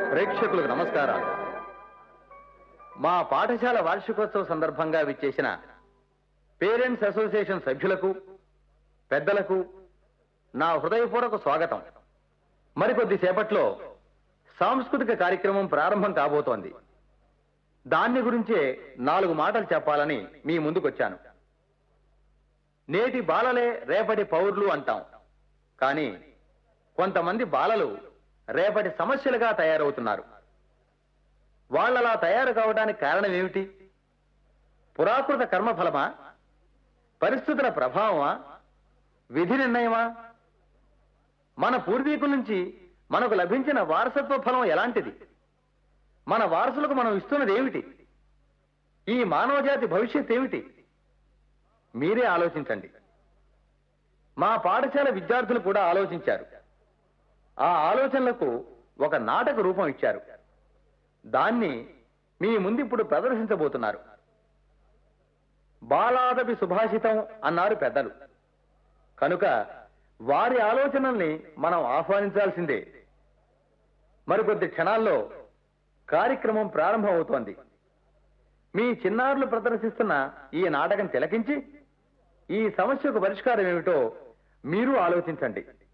ప్రేక్షకులకు నమస్కారాలు మా పాఠశాల వార్షికోత్సవ సందర్భంగా విచ్చేసిన పేరెంట్స్ అసోసియేషన్ సభ్యులకు పెద్దలకు నా హృదయపూర్వక స్వాగతం మరికొద్ది సేపట్లో సాంస్కృతిక కార్యక్రమం ప్రారంభం కాబోతోంది దాన్ని గురించే నాలుగు మాటలు చెప్పాలని మీ ముందుకొచ్చాను నేటి బాలలే రేపటి పౌరులు అంటాం కానీ కొంతమంది బాలలు రేపటి సమస్యలుగా తయారవుతున్నారు వాళ్ళలా తయారు కావడానికి కారణం ఏమిటి పురాకృత కర్మఫలమా పరిస్థితుల ప్రభావమా విధి నిర్ణయమా మన పూర్వీకుల నుంచి మనకు లభించిన వారసత్వ ఫలం ఎలాంటిది మన వారసులకు మనం ఇస్తున్నది ఏమిటి ఈ మానవజాతి భవిష్యత్ ఏమిటి మీరే ఆలోచించండి మా పాఠశాల విద్యార్థులు కూడా ఆలోచించారు ఆ ఆలోచనలకు ఒక నాటక రూపం ఇచ్చారు దాన్ని మీ ముందిప్పుడు ప్రదర్శించబోతున్నారు బాలాదపి సుభాషితం అన్నారు పెద్దలు కనుక వారి ఆలోచనల్ని మనం ఆహ్వానించాల్సిందే మరికొద్ది క్షణాల్లో కార్యక్రమం ప్రారంభం అవుతోంది మీ చిన్నారులు ప్రదర్శిస్తున్న ఈ నాటకం తిలకించి ఈ సమస్యకు పరిష్కారం ఏమిటో మీరు ఆలోచించండి